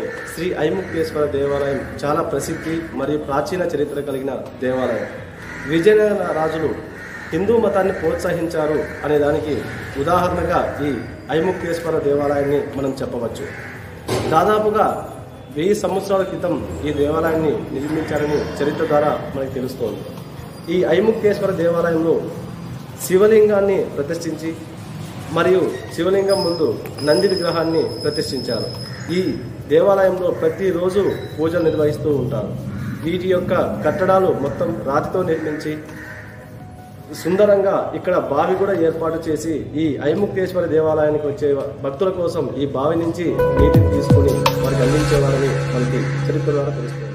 శ్రీ ఐముక్తేశ్వర దేవాలయం చాలా ప్రసిద్ధి మరియు ప్రాచీన చరిత్ర కలిగిన దేవాలయం విజయనగర రాజులు హిందూ మతాన్ని ప్రోత్సహించారు అనే దానికి ఉదాహరణగా ఈ ఐముక్తేశ్వర దేవాలయాన్ని మనం చెప్పవచ్చు దాదాపుగా వెయ్యి సంవత్సరాల క్రితం ఈ దేవాలయాన్ని నిర్మించారని చరిత్ర ద్వారా మనకు తెలుస్తోంది ఈ ఐముక్తేశ్వర దేవాలయంలో శివలింగాన్ని ప్రతిష్ఠించి మరియు శివలింగం ముందు నంది విగ్రహాన్ని ప్రతిష్ఠించారు ఈ దేవాలయంలో ప్రతిరోజు పూజలు నిర్వహిస్తూ ఉంటారు వీటి యొక్క కట్టడాలు మొత్తం రాతితో నిర్మించి సుందరంగా ఇక్కడ బావి కూడా ఏర్పాటు చేసి ఈ ఐముక్తేశ్వర దేవాలయానికి వచ్చే భక్తుల కోసం ఈ బావి నుంచి నీటిని తీసుకుని వారికి అందించేవారని మనకి చరిత్ర ద్వారా తెలుస్తుంది